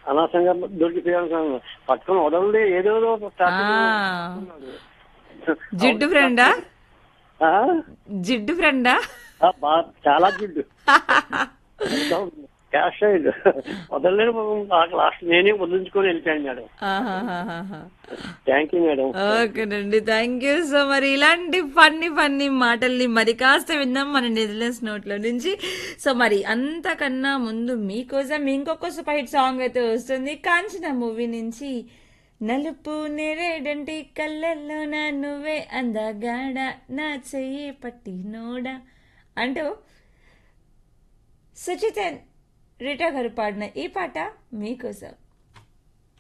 అనవసరంగా దొరికిపోయాను పట్టుకొని వదలది ఏదేదో ఆ, జిడ్డు ఫ్రెండా ఆ? జిడ్డు ఫ్రెండా ఆ, బా- చాలా జిడ్డు క్యాష్ అయ్యిండు వదలలేను పాపం. నాకు లాస్ట్ నేనే వదిలించుకొని వెళ్ళిపోయాను మేడం ఆహాహాహాహా. థ్యాంక్ యూ మేడం ఓకేనండి థ్యాంక్ యూ సో మరి ఇలాంటి ఫన్నీ ఫన్నీ మాటల్ని మరి కాస్త విందాం మన నెదర్లాండ్స్ నోట్లో నుంచి సో మరి అంతకన్నా ముందు మీకోసం ఇంకొక సూపర్ హిట్ సాంగ్ అయితే వస్తుంది కాంచన మూవీ నుంచి నలుపు నెరేడంటి కళ్ళల్లో నా నువ్వే అందగాడ నా చెయ్యి పట్టి నోడా అంటూ సుచితన్ రీటా గారు పాడిన ఈ పాట మీకోసం